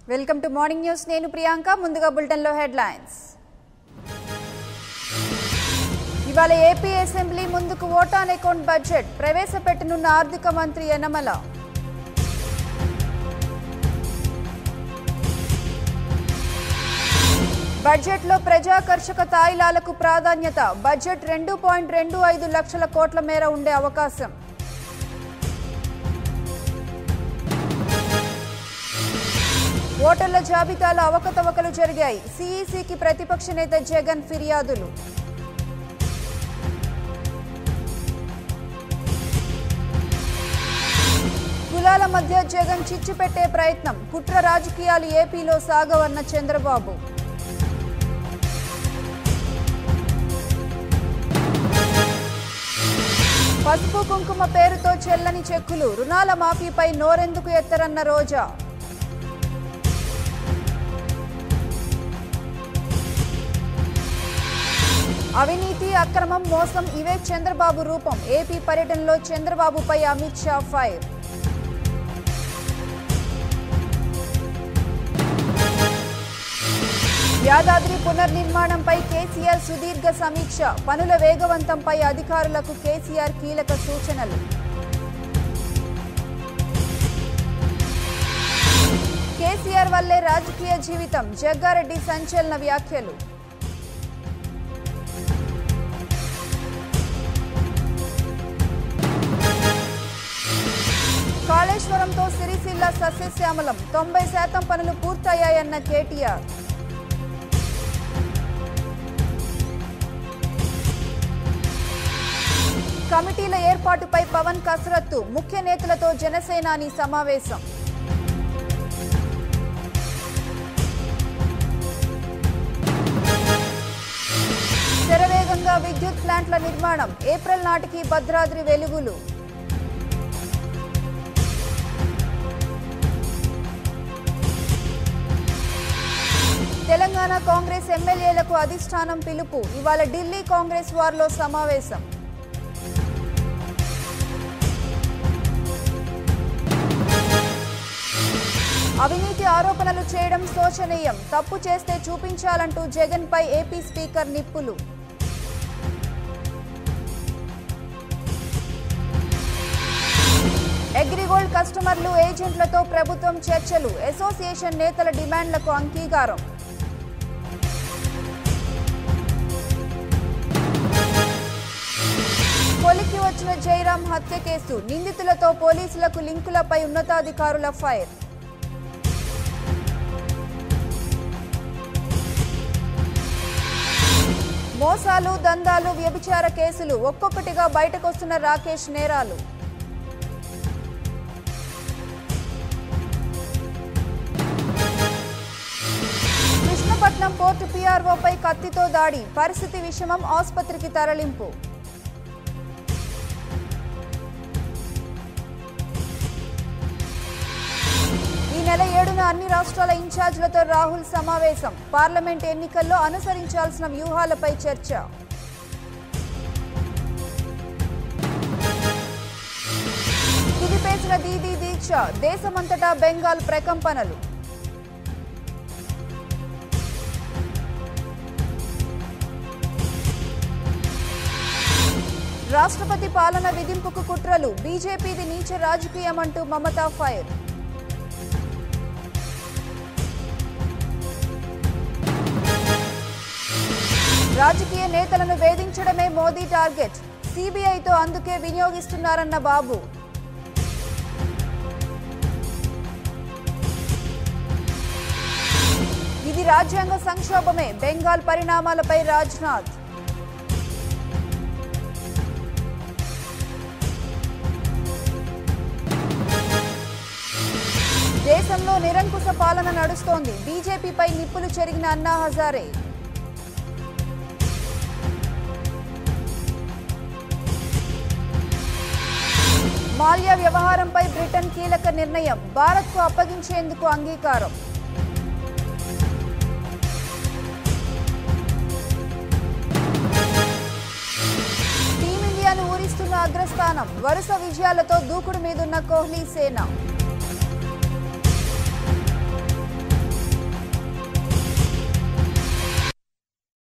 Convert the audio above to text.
welcome to morning news నేను ప్రియాంక ముందుగా బులెటిన్లో హెడ్లైన్స్ ఇవాళ ఏపీ అసెంబ్లీ ముందుకు ఓట్ ఆన్ అకౌంట్ బడ్జెట్ ప్రవేశపెట్టనున్న ఆర్థిక మంత్రి యనమల బడ్జెట్లో ప్రజాకర్షక తాయిలాలకు ప్రాధాన్యత బడ్జెట్ రెండు పాయింట్ రెండు ఐదు లక్షల కోట్ల మేర ఉండే అవకాశం ఓటర్ల జాబితాలో అవకతవకలు జరిగాయి సీఈసీకి ప్రతిపక్ష నేత జగన్ ఫిర్యాదులు కులాల మధ్య జగన్ చిచ్చు పెట్టే ప్రయత్నం కుట్ర రాజకీయాలు ఏపీలో సాగవన్న చంద్రబాబు పసుపు కుంకుమ పేరుతో చెల్లని చెక్కులు రుణాల మాఫీపై నోరెందుకు ఎత్తరన్న రోజా అవినీతి అక్రమం మోసం ఇవే చంద్రబాబు రూపం ఏపీ పర్యటనలో చంద్రబాబుపై అమిత్ షా ఫైర్ యాదాద్రి పునర్నిర్మాణంపై కేసీఆర్ సుదీర్ఘ సమీక్ష పనుల వేగవంతంపై అధికారులకు కేసీఆర్ కీలక సూచనలు కేసీఆర్ వల్లే రాజకీయ జీవితం జగ్గారెడ్డి సంచలన వ్యాఖ్యలు కాళేశ్వరంతో సిరిసిల్ల సస్యశ్యామలం తొంభై శాతం పనులు పూర్తయ్యాయన్న కేటీఆర్ కమిటీల ఏర్పాటుపై పవన్ కసరత్తు ముఖ్య నేతలతో జనసేనాని సమావేశం శరవేగంగా విద్యుత్ ప్లాంట్ల నిర్మాణం ఏప్రిల్ నాటికి భద్రాద్రి వెలుగులు తెలంగాణ కాంగ్రెస్ ఎమ్మెల్యేలకు అధిష్టానం పిలుపు ఇవాళ ఢిల్లీ కాంగ్రెస్ వారిలో సమావేశం అవినీతి ఆరోపణలు చేయడం శోచనీయం తప్పు చేస్తే చూపించాలంటూ జగన్ పై ఏపీ స్పీకర్ నిప్పులు అగ్రిగోల్డ్ కస్టమర్లు ఏజెంట్లతో ప్రభుత్వం చర్చలు అసోసియేషన్ నేతల డిమాండ్లకు అంగీకారం కొలికి వచ్చిన జైరాం హత్య కేసు నిందితులతో పోలీసులకు లింకులపై ఉన్నతాధికారుల ఫైర్ మోసాలు దందాలు వ్యభిచార కేసులు ఒక్కొక్కటిగా బయటకొస్తున్న రాకేష్ నేరాలు కృష్ణపట్నం పోర్టు పీఆర్ఓపై కత్తితో దాడి పరిస్థితి విషమం ఆసుపత్రికి తరలింపు ఈ నెల ఏడున అన్ని రాష్ట్రాల ఇన్ఛార్జీలతో రాహుల్ సమావేశం పార్లమెంట్ ఎన్నికల్లో అనుసరించాల్సిన వ్యూహాలపై చర్చ కుదిపేసిన దీదీ దీక్ష దేశమంతటా బెంగాల్ ప్రకంపనలు రాష్ట్రపతి పాలన విధింపుకు కుట్రలు బీజేపీది నీచ రాజకీయమంటూ మమతా ఫైర్ రాజకీయ నేతలను వేధించడమే మోదీ టార్గెట్ సిబిఐతో అందుకే వినియోగిస్తున్నారన్న బాబు ఇది రాజ్యాంగ సంక్షోభమే బెంగాల్ పరిణామాలపై రాజ్నాథ్ దేశంలో నిరంకుశ పాలన నడుస్తోంది బీజేపీపై నిప్పులు చెరిగిన అన్నా హజారే మాల్యా వ్యవహారంపై బ్రిటన్ కీలక నిర్ణయం భారత్కు అప్పగించేందుకు అంగీకారం టీమిండియాను ఊరిస్తున్న అగ్రస్థానం వరుస విజయాలతో దూకుడు మీదున్న కోహ్లీ సేన